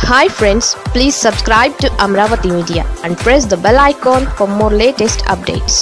hi friends please subscribe to Amaravati media and press the bell icon for more latest updates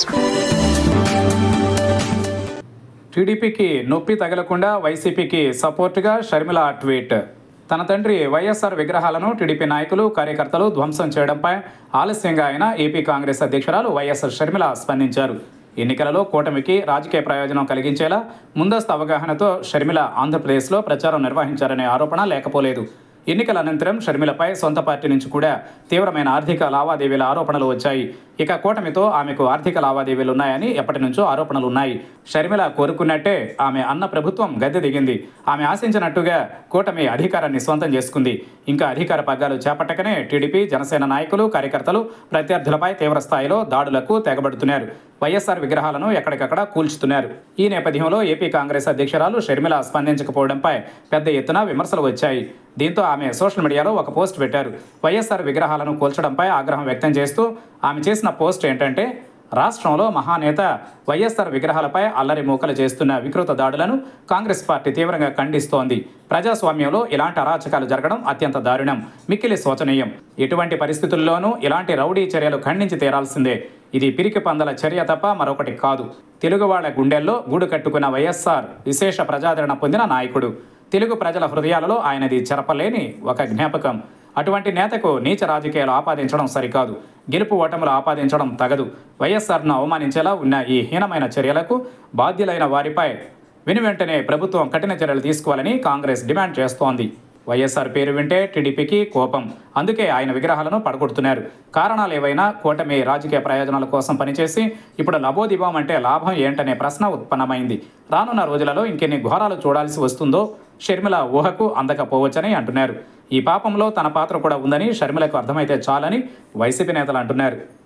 టీడీపీకి నొప్పి తగలకుండా వైసీపీకి సపోర్టుగా Sharmila tweet తన తండ్రి వైఎస్ఆర్ విగ్రహాలను టీడీపీ నాయకులు కార్యకర్తలు ధ్వంసం చేయడంపై ఆలస్యంగా అయిన ఏపీ కాంగ్రెస్ అధ్యక్షురాలు వైఎస్ఆర్ షర్మిల స్పందించారు ఎన్నికలలో కూటమికి రాజకీయ ప్రయోజనం కలిగించేలా ముందస్తు అవగాహనతో షర్మిల ఆంధ్రప్రదేశ్లో ప్రచారం నిర్వహించారనే ఆరోపణ లేకపోలేదు ఎన్నికల అనంతరం షర్మిలపై సొంత పార్టీ నుంచి కూడా తీవ్రమైన ఆర్థిక లావాదేవీల ఆరోపణలు వచ్చాయి ఇక కూటమితో ఆమెకు ఆర్థిక లావాదేవీలు ఉన్నాయని ఎప్పటి నుంచో ఆరోపణలు ఉన్నాయి షర్మిల కోరుకున్నట్టే ఆమె అన్న ప్రభుత్వం గద్దె దిగింది ఆమె ఆశించినట్టుగా కూటమి అధికారాన్ని సొంతం చేసుకుంది ఇంకా అధికార పగ్గాలు చేపట్టకనే టీడీపీ జనసేన నాయకులు కార్యకర్తలు ప్రత్యర్థులపై తీవ్ర స్థాయిలో దాడులకు తెగబడుతున్నారు వైఎస్ఆర్ విగ్రహాలను ఎక్కడికక్కడ కూల్చుతున్నారు ఈ నేపథ్యంలో ఏపీ కాంగ్రెస్ అధ్యక్షురాలు షర్మిల స్పందించకపోవడంపై పెద్ద ఎత్తున విమర్శలు వచ్చాయి దీంతో ఆమె సోషల్ మీడియాలో ఒక పోస్ట్ పెట్టారు వైఎస్ఆర్ విగ్రహాలను కూల్చడంపై ఆగ్రహం వ్యక్తం చేస్తూ ఆమె చేసిన పోస్ట్ ఏంటంటే రాష్ట్రంలో మహానేత వైఎస్ఆర్ విగ్రహాలపై అల్లరి మూకలు చేస్తున్న వికృత దాడులను కాంగ్రెస్ పార్టీ తీవ్రంగా ఖండిస్తోంది ప్రజాస్వామ్యంలో ఇలాంటి అరాచకాలు జరగడం అత్యంత దారుణం మిక్కిలి శోచనీయం ఎటువంటి పరిస్థితుల్లోనూ ఇలాంటి రౌడీ చర్యలు ఖండించి తీరాల్సిందే ఇది పిరికి పందల చర్య తప్ప మరొకటి కాదు తెలుగు వాళ్ళ గుండెల్లో గూడు కట్టుకున్న వైఎస్ఆర్ విశేష ప్రజాదరణ పొందిన నాయకుడు తెలుగు ప్రజల హృదయాలలో ఆయనది చెరపలేని ఒక జ్ఞాపకం అటువంటి నేతకు నీచ రాజకీయాలు ఆపాదించడం సరికాదు గెలుపు ఓటములు ఆపాదించడం తగదు వైఎస్ఆర్ను అవమానించేలా ఉన్న ఈ హీనమైన చర్యలకు బాధ్యులైన వారిపై వెనువెంటనే ప్రభుత్వం కఠిన చర్యలు తీసుకోవాలని కాంగ్రెస్ డిమాండ్ చేస్తోంది వైఎస్ఆర్ పేరు వింటే టీడీపీకి కోపం అందుకే ఆయన విగ్రహాలను పడగొడుతున్నారు కారణాలు ఏవైనా కూటమి రాజకీయ ప్రయోజనాల కోసం పనిచేసి ఇప్పుడు లబోదిబం అంటే లాభం ఏంటనే ప్రశ్న ఉత్పన్నమైంది రానున్న రోజులలో ఇంకెన్ని ఘోరాలు చూడాల్సి వస్తుందో షర్మిల ఊహకు అందకపోవచ్చని అంటున్నారు ఈ పాపంలో తన పాత్ర కూడా ఉందని షర్మిలకు అర్థమైతే చాలని వైసీపీ నేతలు అంటున్నారు